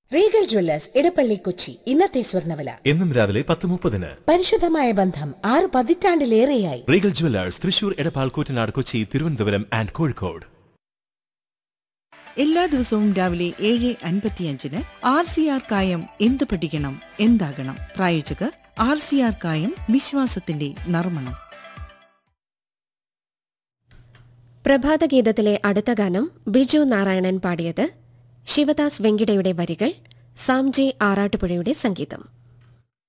Regal Jewellers Edappally Kochi ഇന്നത്തെ സ്വർണ്ണവില എന്നും രാവിലെ പത്ത് മുപ്പതിന് പരിശുദ്ധമായ ബന്ധം ആറ് പതിറ്റാണ്ടിലേറെയായി Regal jewellers Thrissur Edappal Koottanad Kochi Thiruvananthapuram and Kozhikode എല്ലാ ദിവസവും രാവിലെ ഏഴ് അൻപത്തിയഞ്ചിന് ആർ സി ആർ കായം എന്ത് പഠിക്കണം എന്താകണം പ്രായോജകർ ആർ സി ആർ കായം വിശ്വാസത്തിന്റെ നർമ്മണം പ്രഭാതഗീതത്തിലെ അടുത്ത ഗാനം ബിജു നാരായണൻ പാടിയത് ശിവദാസ് വെങ്കിടയുടെ വരികൾ സാംജി ആറാട്ടുപുഴയുടെ സംഗീതം